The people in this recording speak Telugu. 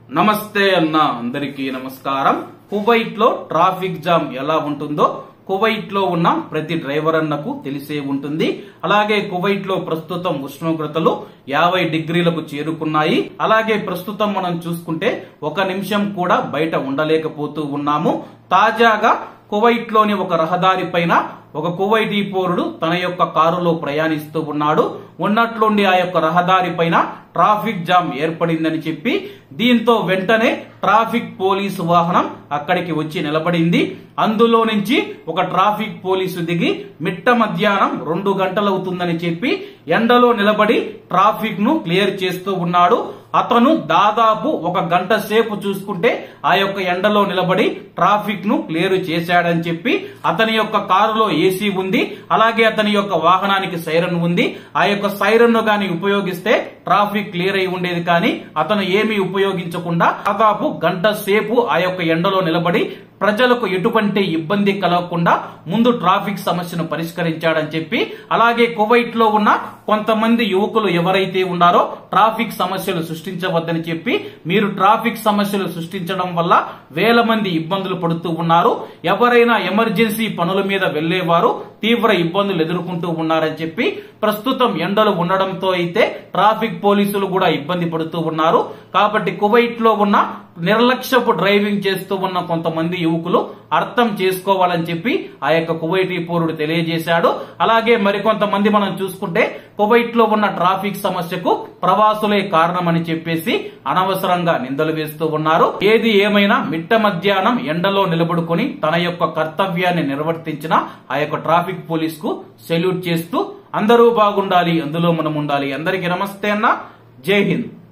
నమస్తే అన్న అందరికీ నమస్కారం కువైట్ లో ట్రాఫిక్ జామ్ ఎలా ఉంటుందో కువైట్ లో ఉన్న ప్రతి డ్రైవర్ అన్నకు తెలిసే ఉంటుంది అలాగే కువైట్ లో ప్రస్తుతం ఉష్ణోగ్రతలు యాభై డిగ్రీలకు చేరుకున్నాయి అలాగే ప్రస్తుతం మనం చూసుకుంటే ఒక నిమిషం కూడా బయట ఉండలేకపోతూ ఉన్నాము తాజాగా కువైట్ లోని ఒక రహదారి పైన ఒక కువైటీ పౌరుడు తన యొక్క కారులో ప్రయాణిస్తూ ఉన్నాడు ఉన్నట్లుండి ఆ యొక్క రహదారి పైన ట్రాఫిక్ జామ్ ఏర్పడిందని చెప్పి దీంతో వెంటనే ట్రాఫిక్ పోలీసు వాహనం అక్కడికి వచ్చి నిలబడింది అందులో నుంచి ఒక ట్రాఫిక్ పోలీసు దిగి మిట్ట మధ్యాహ్నం రెండు గంటలవుతుందని చెప్పి ఎండలో నిలబడి ట్రాఫిక్ ను క్లియర్ చేస్తూ ఉన్నాడు అతను దాదాపు ఒక గంట సేపు చూసుకుంటే ఆ యొక్క ఎండలో నిలబడి ట్రాఫిక్ ను క్లియర్ చేశాడని చెప్పి అతని యొక్క కారులో ఏసీ ఉంది అలాగే అతని యొక్క వాహనానికి సైరన్ ఉంది ఆ యొక్క సైరన్ ను గాని ఉపయోగిస్తే ట్రాఫిక్ క్లియర్ అయి ఉండేది కానీ అతను ఏమీ ఉపయోగించకుండా దాదాపు గంట సేపు ఆ యొక్క ఎండలో నిలబడి ప్రజలకు ఎటువంటి ఇబ్బంది కలగకుండా ముందు ట్రాఫిక్ సమస్యను పరిష్కరించాడని చెప్పి అలాగే కువైట్ లో ఉన్న కొంతమంది యువకులు ఎవరైతే ఉన్నారో ట్రాఫిక్ సమస్యలు సృష్టించవద్దని చెప్పి మీరు ట్రాఫిక్ సమస్యలు సృష్టించడం వల్ల వేల మంది ఇబ్బందులు పడుతూ ఉన్నారు ఎవరైనా ఎమర్జెన్సీ పనుల మీద వెళ్లేవారు తీవ్ర ఇబ్బందులు ఎదుర్కొంటూ ఉన్నారని చెప్పి ప్రస్తుతం ఎండలు ఉండడంతో అయితే ట్రాఫిక్ పోలీసులు కూడా ఇబ్బంది పడుతూ ఉన్నారు కాబట్టి కువైట్ లో ఉన్న నిర్లక్ష్యపు డ్రైవింగ్ చేస్తూ ఉన్న కొంతమంది యువకులు అర్థం చేసుకోవాలని చెప్పి ఆ యొక్క కువైటీ పౌరుడు తెలియజేశాడు అలాగే మరికొంతమంది మనం చూసుకుంటే కువైట్ లో ఉన్న ట్రాఫిక్ సమస్యకు ప్రవాసులే కారణమని చెప్పేసి అనవసరంగా నిందలు వేస్తూ ఉన్నారు ఏది ఏమైనా మిట్ట మధ్యాహ్నం ఎండలో నిలబడుకొని తన యొక్క కర్తవ్యాన్ని నిర్వర్తించిన ఆ యొక్క ట్రాఫిక్ పోలీస్ కు సెల్యూట్ చేస్తూ అందరూ బాగుండాలి అందులో మనం ఉండాలి అందరికీ నమస్తే అన్న జై హింద్